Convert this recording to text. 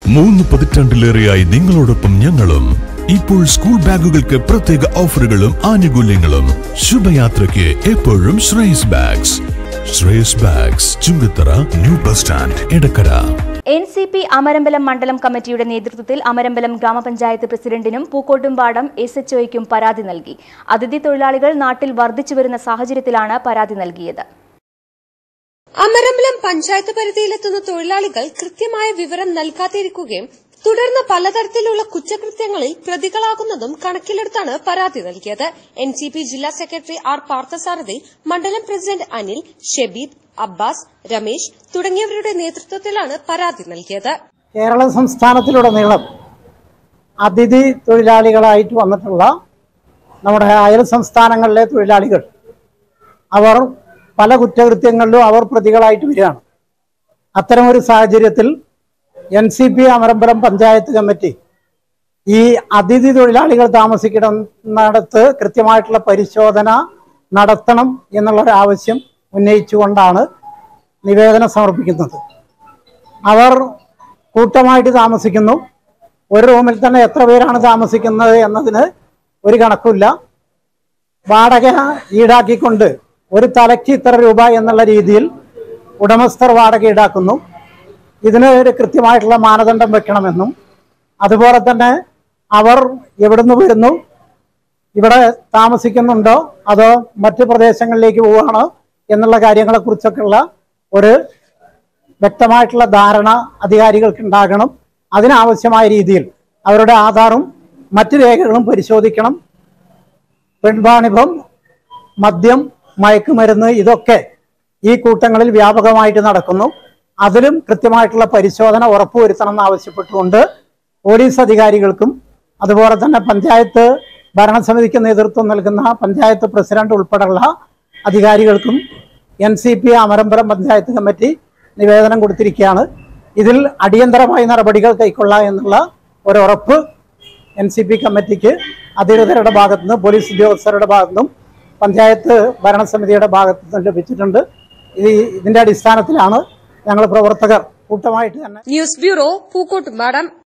മൂന്ന് പതിറ്റാണ്ടിലേറെയായി നിങ്ങളോടൊപ്പം ഞങ്ങളും ഇപ്പോൾ സ്കൂൾ ബാഗുകൾക്ക് പ്രത്യേക ഓഫറുകളും ആനുകൂല്യങ്ങളും ശുഭയാത്രയ്ക്ക് എപ്പോഴും Shreyas bags Shreyas bags Chungathara new bus stand Edakkara N C P Amarambalam മണ്ഡലം കമ്മിറ്റിയുടെ നേതൃത്വത്തിൽ അമരമ്പലം ഗ്രാമപഞ്ചായത്ത് പ്രസിഡന്റിനും പൂക്കോട്ടുംപാടം എസ് എച്ച് ഒയ്ക്കും പരാതി നൽകി അതിഥി തൊഴിലാളികൾ നാട്ടിൽ വർദ്ധിച്ചുവരുന്ന സാഹചര്യത്തിലാണ് പരാതി നൽകിയത് അമരമ്പലം പഞ്ചായത്ത് പരിധിയിലെത്തുന്ന തൊഴിലാളികൾ കൃത്യമായ വിവരം നൽകാതിരിക്കുകയും തുടർന്ന് പലതരത്തിലുള്ള കുറ്റകൃത്യങ്ങളിൽ പ്രതികളാകുന്നതും കണക്കിലെടുത്താണ് പരാതി നൽകിയത് എൻ സി പി ജില്ലാ സെക്രട്ടറി ആർ പാർത്ഥസാരഥി മണ്ഡലം പ്രസിഡന്റ് അനിൽ ഷെബീദ് അബ്ബാസ് രമേശ് തുടങ്ങിയവരുടെ നേതൃത്വത്തിലാണ് പരാതി നൽകിയത് കേരള സംസ്ഥാനത്തിലുടനീളം അതിഥി തൊഴിലാളികളായിട്ട് വന്നിട്ടുള്ള നമ്മുടെ അയൽ സംസ്ഥാനങ്ങളിലെ തൊഴിലാളികൾ അവർ പല കുറ്റകൃത്യങ്ങളിലും അവർ പ്രതികളായിട്ട് വരികയാണ് അത്തരമൊരു സാഹചര്യത്തിൽ N C P Amarambalam panchayat committee ഈ അതിഥി തൊഴിലാളികൾ താമസിക്കുന്നിടത്ത് കൃത്യമായിട്ടുള്ള പരിശോധന നടത്തണം എന്നുള്ള ഒരു ആവശ്യം ഉന്നയിച്ചുകൊണ്ടാണ് നിവേദനം സമർപ്പിക്കുന്നത് അവർ കൂട്ടമായിട്ട് താമസിക്കുന്നു ഒരു റൂമിൽ തന്നെ എത്ര പേരാണ് താമസിക്കുന്നത് എന്നതിന് ഒരു കണക്കുമില്ല വാടക ഈടാക്കിക്കൊണ്ട് ഒരു തലയ്ക്ക് ഇത്ര രൂപ എന്നുള്ള രീതിയിൽ ഉടമസ്ഥർ വാടക ഈടാക്കുന്നു ഇതിന് ഒരു കൃത്യമായിട്ടുള്ള മാനദണ്ഡം വെക്കണമെന്നും അതുപോലെ തന്നെ അവർ എവിടുന്ന് വരുന്നു ഇവിടെ താമസിക്കുന്നുണ്ടോ അതോ മറ്റ് പ്രദേശങ്ങളിലേക്ക് പോവുകയാണോ എന്നുള്ള കാര്യങ്ങളെക്കുറിച്ചൊക്കെയുള്ള ഒരു വ്യക്തമായിട്ടുള്ള ധാരണ അധികാരികൾക്ക് ഉണ്ടാകണം അതിനാവശ്യമായ രീതിയിൽ അവരുടെ ആധാറും മറ്റു രേഖകളും പരിശോധിക്കണം പെൺവാണിഭം മദ്യം മയക്കുമരുന്ന് ഇതൊക്കെ ഈ കൂട്ടങ്ങളിൽ വ്യാപകമായിട്ട് നടക്കുന്നു അതിലും കൃത്യമായിട്ടുള്ള പരിശോധന ഉറപ്പുവരുത്തണം എന്നാവശ്യപ്പെട്ടുകൊണ്ട് പോലീസ് അധികാരികൾക്കും അതുപോലെ തന്നെ പഞ്ചായത്ത് ഭരണസമിതിക്ക് നേതൃത്വം നൽകുന്ന പഞ്ചായത്ത് പ്രസിഡന്റ് ഉൾപ്പെടെയുള്ള അധികാരികൾക്കും N C P Amarambalam panchayat committee നിവേദനം കൊടുത്തിരിക്കുകയാണ് ഇതിൽ അടിയന്തരമായ നടപടികൾ കൈക്കൊള്ളാം എന്നുള്ള ഒരു ഉറപ്പ് എൻ സി പി കമ്മിറ്റിക്ക് അധികൃതരുടെ ഭാഗത്തുനിന്ന് പോലീസ് ഉദ്യോഗസ്ഥരുടെ ഭാഗത്തുനിന്നും പഞ്ചായത്ത് ഭരണസമിതിയുടെ ഭാഗത്തു നിന്നും ലഭിച്ചിട്ടുണ്ട് ഇത് ഇതിന്റെ അടിസ്ഥാനത്തിലാണ് ഞങ്ങൾ പ്രവർത്തകർ കൂട്ടമായിട്ട് തന്നെ ന്യൂസ് ബ്യൂറോ പൂക്കോട്ടുംപാടം